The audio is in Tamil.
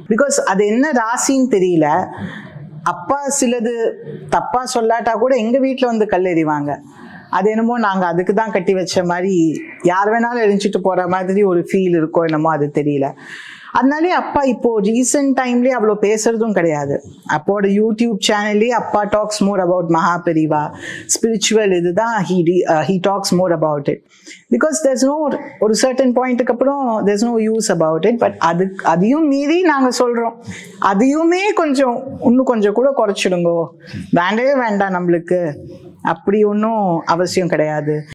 பிகாஸ் அது என்ன ராசின்னு தெரியல அப்பா சிலது தப்பா சொல்லாட்டா கூட எங்க வீட்டில் வந்து கல் எறிவாங்க அது என்னமோ நாங்கள் அதுக்கு தான் கட்டி வச்ச மாதிரி யார் வேணாலும் எரிஞ்சிட்டு போற மாதிரி ஒரு ஃபீல் இருக்கோ என்னமோ அது தெரியல அதனாலே அப்பா இப்போ ரீசெண்ட் டைம்லேயே அவ்வளோ பேசுறதும் கிடையாது அப்போட யூடியூப் சேனல்லே அப்பா talks more about Mahaperiyava spiritual இதுதான் he he talks more about it because there's no ஒரு சர்டன் பாயிண்ட்டுக்கு அப்புறம் there's no use about it but அது அதையும் மீறி நாங்கள் சொல்கிறோம் அதையுமே கொஞ்சம் இன்னும் கொஞ்சம் கூட குறைச்சிடுங்கோ வேண்டவே வேண்டாம் நம்மளுக்கு அப்படி ஒன்றும் அவசியம் கிடையாது